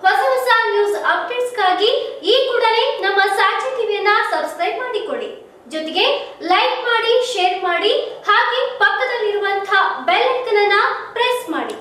ಹೊಸ ಹೊಸ ನ್ಯೂಸ್ ಅಪ್ಡೇಟ್ಸ್ಗಾಗಿ ಈ ಕೂಡಲೇ ನಮ್ಮ ಸಾಕ್ಷಿ ಟಿವಿಯನ್ನ ಸಬ್ಸ್ಕ್ರೈಬ್ ಮಾಡಿಕೊಳ್ಳಿ ಜೊತೆಗೆ ಲೈಕ್ ಮಾಡಿ ಶೇರ್ ಮಾಡಿ ಹಾಗೆ ಪಕ್ಕದಲ್ಲಿರುವಂತಹ ಬೆಲ್ ಐಕನ್ ಅನ್ನ ಪ್ರೆಸ್ ಮಾಡಿ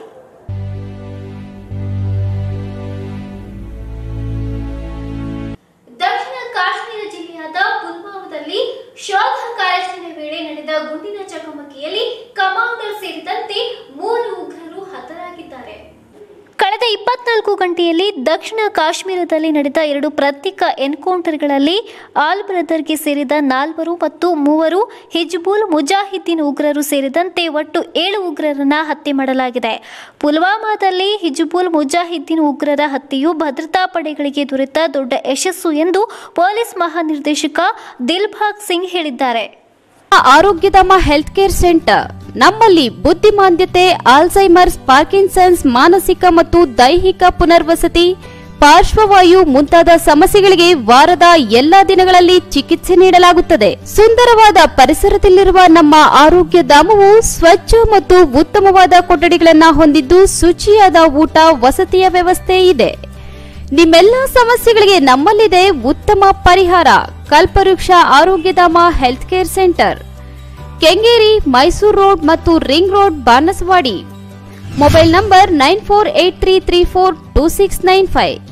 ದಕ್ಷಿಣ ಕಾಶ್ಮೀರ ಜಿಲ್ಲೆಯಾದ ಪುಲ್ವಾಮಾದಲ್ಲಿ ಶೋಧ ಕಾರ್ಯಾಚರಣೆ ವೇಳೆ ನಡೆದ ಗುಂಡಿನ ಚಕಮಕಿಯಲ್ಲಿ ಕಮಾಂಡರ್ ಸೇರಿದಂತೆ ಮೂರು ಉಗ್ರರು ಹತರಾಗಿದ್ದಾರೆ ಕಳೆದ ಇಪ್ಪತ್ನಾಲ್ಕು ಗಂಟೆಯಲ್ಲಿ ದಕ್ಷಿಣ ಕಾಶ್ಮೀರದಲ್ಲಿ ನಡೆದ ಎರಡು ಪ್ರತ್ಯೇಕ ಎನ್ಕೌಂಟರ್ಗಳಲ್ಲಿ ಆಲ್ ಬ್ರದರ್ಗೆ ಸೇರಿದ ನಾಲ್ವರು ಮತ್ತು ಮೂವರು ಹಿಜ್ಬುಲ್ ಮುಜಾಹಿದ್ದೀನ್ ಉಗ್ರರು ಸೇರಿದಂತೆ ಒಟ್ಟು ಏಳು ಉಗ್ರರನ್ನ ಹತ್ಯೆ ಮಾಡಲಾಗಿದೆ ಪುಲ್ವಾಮಾದಲ್ಲಿ ಹಿಜ್ಬುಲ್ ಮುಜಾಹಿದ್ದೀನ್ ಉಗ್ರರ ಹತ್ಯೆಯು ಭದ್ರತಾ ಪಡೆಗಳಿಗೆ ದೊರೆತ ದೊಡ್ಡ ಯಶಸ್ಸು ಎಂದು ಪೊಲೀಸ್ ಮಹಾನಿರ್ದೇಶಕ ದಿಲ್ಬಾಗ್ ಸಿಂಗ್ ಹೇಳಿದ್ದಾರೆ ಆರೋಗ್ಯಧಾಮ ಹೆಲ್ತ್ ಕೇರ್ ಸೆಂಟರ್ ನಮ್ಮಲ್ಲಿ ಬುದ್ಧಿಮಾಂದ್ಯತೆ ಆಲ್ಝೈಮರ್ಸ್ ಪಾರ್ಕಿನ್ಸನ್ಸ್ ಮಾನಸಿಕ ಮತ್ತು ದೈಹಿಕ ಪುನರ್ವಸತಿ ಪಾರ್ಶ್ವವಾಯು ಮುಂತಾದ ಸಮಸ್ಯೆಗಳಿಗೆ ವಾರದ ಎಲ್ಲಾ ದಿನಗಳಲ್ಲಿ ಚಿಕಿತ್ಸೆ ನೀಡಲಾಗುತ್ತದೆ ಸುಂದರವಾದ ಪರಿಸರದಲ್ಲಿರುವ ನಮ್ಮ ಆರೋಗ್ಯ ಧಾಮವು ಸ್ವಚ್ಛ ಮತ್ತು ಉತ್ತಮವಾದ ಕೊಠಡಿಗಳನ್ನ ಹೊಂದಿದ್ದು ಶುಚಿಯಾದ ಊಟ ವಸತಿಯ ವ್ಯವಸ್ಥೆ ಇದೆ ನಿಮ್ಮೆಲ್ಲ ಸಮಸ್ಯೆಗಳಿಗೆ ನಮ್ಮಲ್ಲಿದೆ ಉತ್ತಮ ಪರಿಹಾರ Kalpavriksha Arogyadhama health care centre Kengeri Mysore road ಮತ್ತು ring road Banaswadi mobile number nine four eight three three four two six nine five